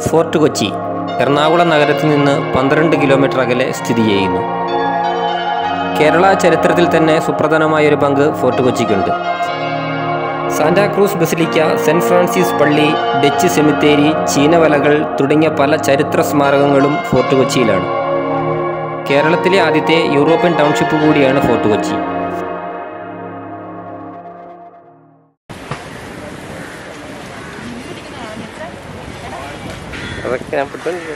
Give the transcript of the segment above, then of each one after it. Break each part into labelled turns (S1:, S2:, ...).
S1: Fort Kochi Ernakulam നഗരത്തിൽ നിന്ന് പന്ത്രണ്ട് കിലോമീറ്റർ അകലെ സ്ഥിതി ചെയ്യുന്നു കേരള ചരിത്രത്തിൽ തന്നെ സുപ്രധാനമായ ഒരു പങ്ക് ഫോർട്ട് കൊച്ചിക്കുണ്ട് സാന്റാക്രൂസ് ബസിലിക്ക സെൻറ് ഫ്രാൻസിസ് പള്ളി ഡച്ച് സെമിത്തേരി ചീനവലകൾ തുടങ്ങിയ പല ചരിത്ര സ്മാരകങ്ങളും ഫോർട്ട് കൊച്ചിയിലാണ് കേരളത്തിലെ ആദ്യത്തെ യൂറോപ്യൻ ടൗൺഷിപ്പ് കൂടിയാണ് ഫോർട്ട് കൊച്ചി അതൊക്കെ ഞാൻ പെട്ടെന്ന്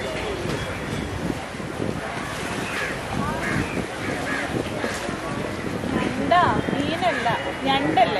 S2: ഞണ്ടാ മീനല്ല ഞണ്ടല്ലേ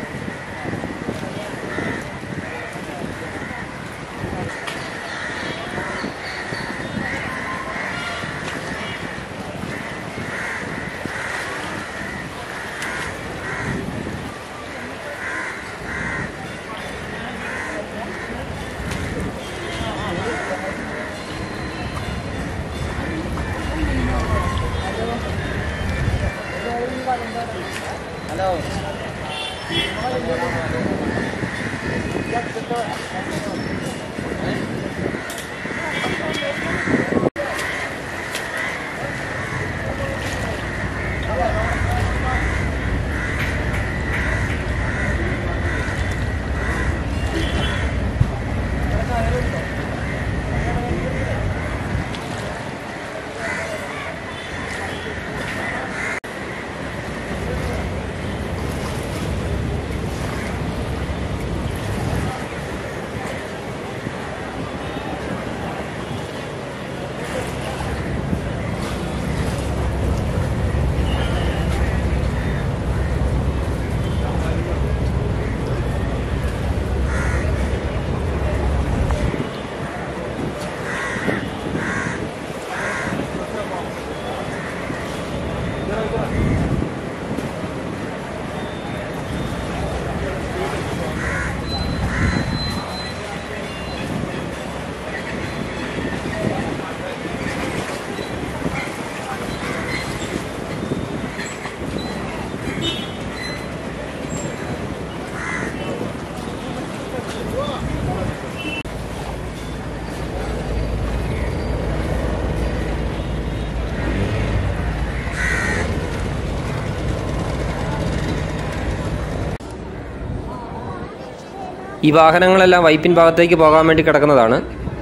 S1: ഈ വാഹനങ്ങളെല്ലാം വൈപ്പിൻ ഭാഗത്തേക്ക് പോകാൻ വേണ്ടി കിടക്കുന്നതാണ്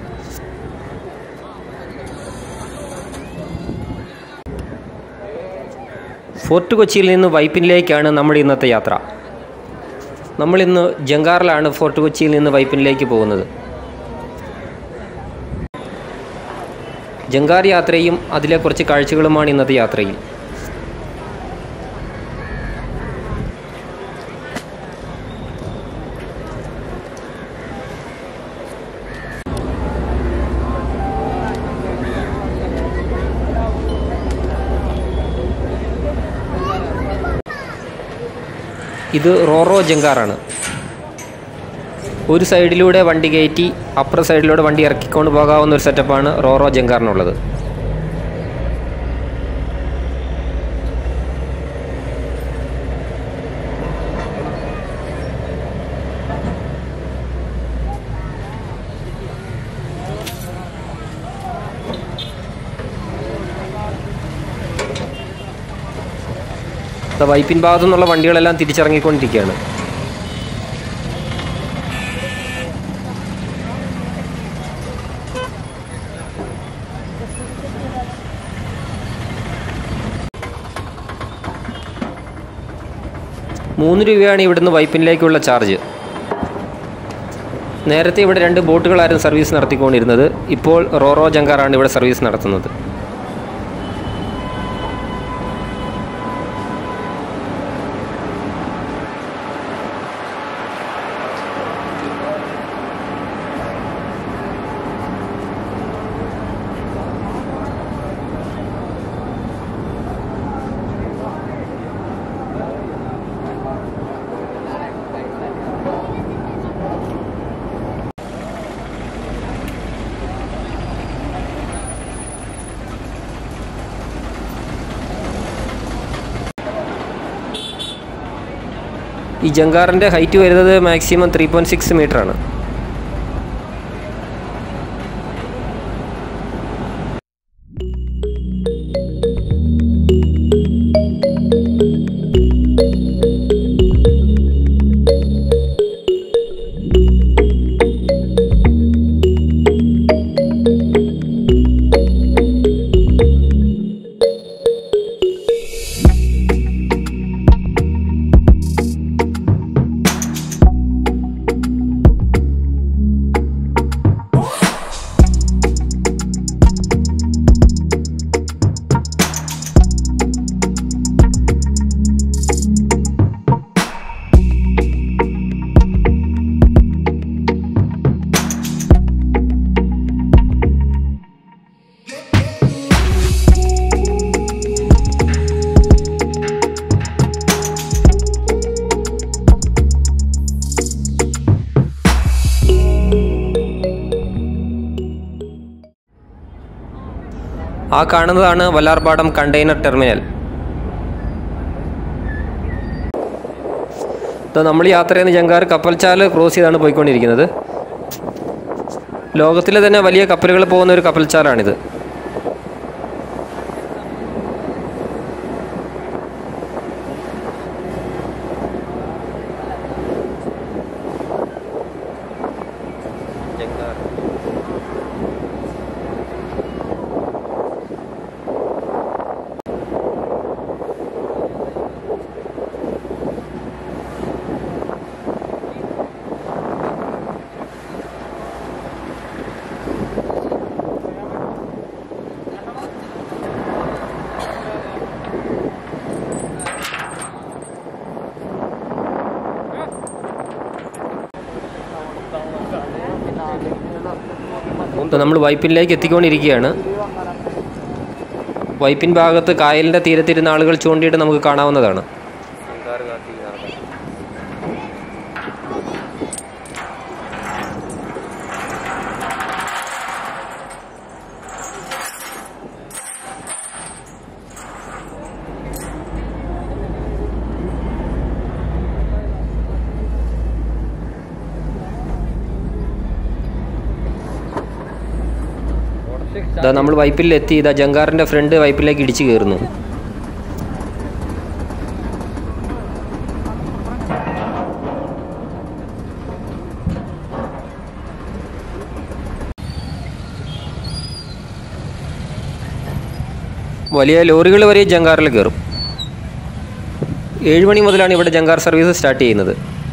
S1: ഫോർട്ട് കൊച്ചിയിൽ നിന്ന് വൈപ്പിനിലേക്കാണ് നമ്മുടെ ഇന്നത്തെ യാത്ര നമ്മളിന്ന് ജങ്കാറിലാണ് ഫോർട്ട് കൊച്ചിയിൽ നിന്ന് വൈപ്പിനിലേക്ക് പോകുന്നത് ജങ്കാർ യാത്രയും അതിലെ കുറച്ച് കാഴ്ചകളുമാണ് ഇന്നത്തെ യാത്രയിൽ ഇത് റോറോ ജങ്കാറാണ് ഒരു സൈഡിലൂടെ വണ്ടി കയറ്റി അപ്പുറ സൈഡിലൂടെ വണ്ടി ഇറക്കിക്കൊണ്ട് പോകാവുന്ന ഒരു സെറ്റപ്പാണ് റോറോ ജങ്കാറിനുള്ളത് ദാ വൈപ്പിൻ ഭാഗത്തു നിന്നുള്ള വണ്ടികളെല്ലാം തിരിച്ചിറങ്ങിക്കൊണ്ടിരിക്കുകയാണ് മൂന്ന് രൂപയാണ് ഇവിടുന്ന് വൈപ്പിനിലേക്കുള്ള ചാർജ് നേരത്തെ ഇവിടെ രണ്ട് ബോട്ടുകളായിരുന്നു സർവീസ് നടത്തിക്കൊണ്ടിരുന്നത് ഇപ്പോൾ റോറോ ജങ്കാറാണ് ഇവിടെ സർവീസ് നടത്തുന്നത് ഈ ജങ്കാറിൻ്റെ ഹൈറ്റ് വരുന്നത് മാക്സിമം ത്രീ പോയിൻറ്റ് സിക്സ് മീറ്ററാണ് ആ കാണുന്നതാണ് വല്ലാർപാടം കണ്ടെയ്നർ ടെർമിനൽ ഇത് നമ്മൾ യാത്ര ചെയ്യുന്ന ജങ്കാർ കപ്പൽച്ചാല് ക്രോസ് ചെയ്താണ് പോയിക്കൊണ്ടിരിക്കുന്നത് ലോകത്തിലെ തന്നെ വലിയ കപ്പലുകൾ പോകുന്ന ഒരു കപ്പൽച്ചാലാണിത് ഇപ്പോൾ നമ്മൾ വൈപ്പിനിലേക്ക് എത്തിക്കൊണ്ടിരിക്കുകയാണ് വൈപ്പിൻ ഭാഗത്ത് കായലിൻ്റെ തീരത്തിരുന്ന ആളുകൾ ചൂണ്ടിയിട്ട് നമുക്ക് കാണാവുന്നതാണ് ഇതാ നമ്മൾ വൈപ്പിലെത്തി ഇതാ ജങ്കാറിൻ്റെ ഫ്രണ്ട് വൈപ്പിലേക്ക് ഇടിച്ചു കയറുന്നു വലിയ ലോറികൾ വരെ ജങ്കാറിൽ കയറും ഏഴ് മണി മുതലാണ് ഇവിടെ ജങ്കാർ സർവീസ് സ്റ്റാർട്ട് ചെയ്യുന്നത്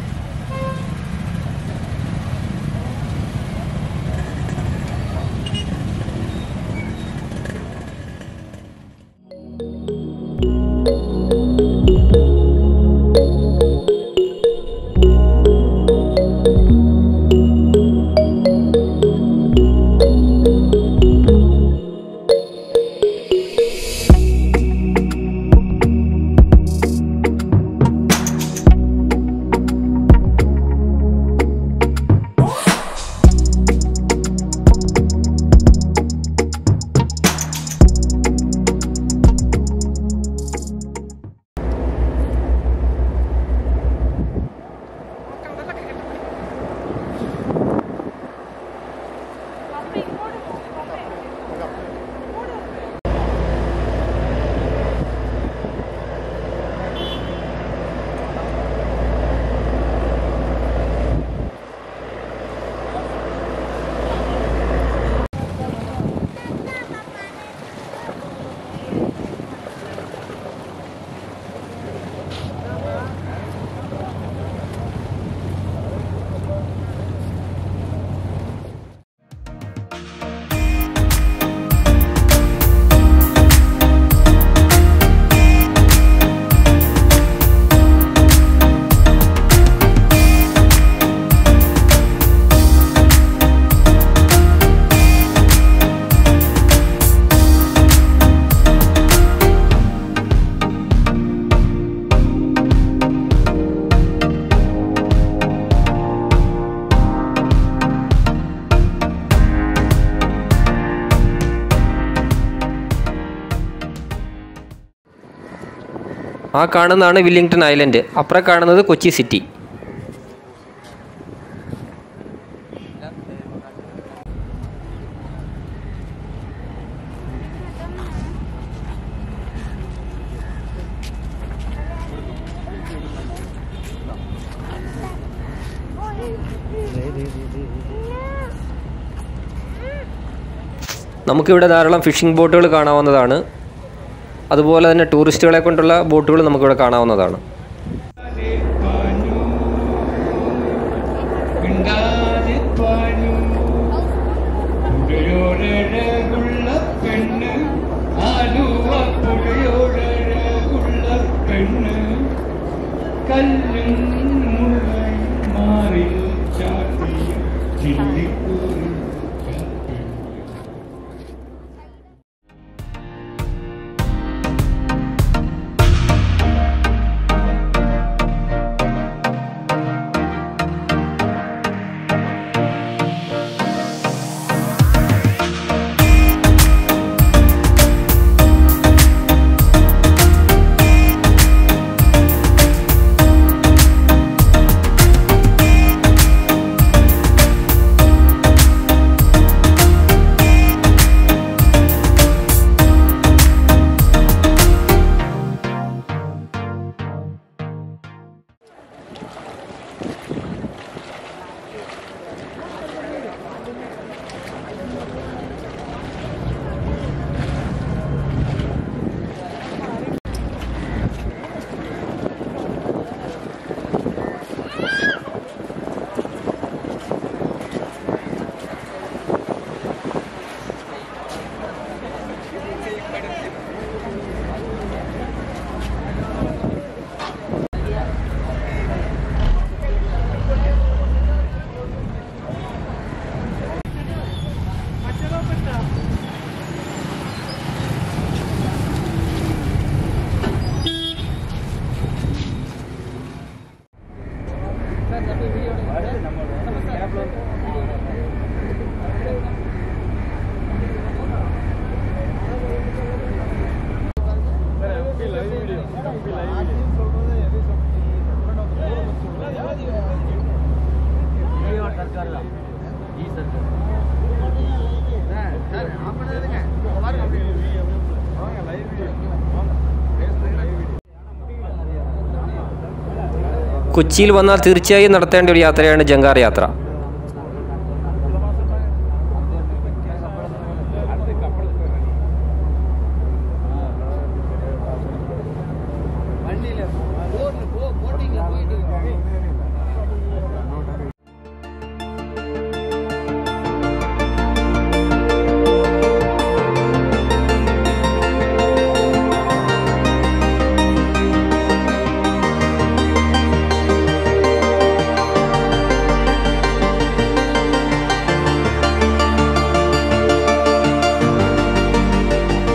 S1: ആ കാണുന്നതാണ് വില്ലിംഗ്ടൺ ഐലൻഡ് അപ്പുറം കാണുന്നത് കൊച്ചി സിറ്റി നമുക്കിവിടെ ധാരാളം ഫിഷിംഗ് ബോട്ടുകൾ കാണാവുന്നതാണ് അതുപോലെ തന്നെ ടൂറിസ്റ്റുകളെ കൊണ്ടുള്ള ബോട്ടുകൾ നമുക്കിവിടെ കാണാവുന്നതാണ്
S3: മിണ്ടാതിരിപ്പാനു. പുഴയോടഴകുള്ള പെണ്ണ് ആലുവ പുഴയോടഴകുള്ള പെണ്ണ് കല്ലും മുള്ളയും മാറി ചാട്ടിയ ചില്ലിക്കൂറി
S1: കൊച്ചിയിൽ വന്നാൽ തീർച്ചയായും നടത്തേണ്ട ഒരു യാത്രയാണ് ജങ്കാർ യാത്ര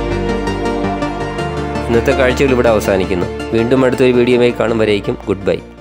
S1: ഇന്നത്തെ കാഴ്ചകൾ ഇവിടെ അവസാനിക്കുന്നു വീണ്ടും അടുത്തൊരു വീഡിയോയുമായി കാണും വരേക്കും ഗുഡ് ബൈ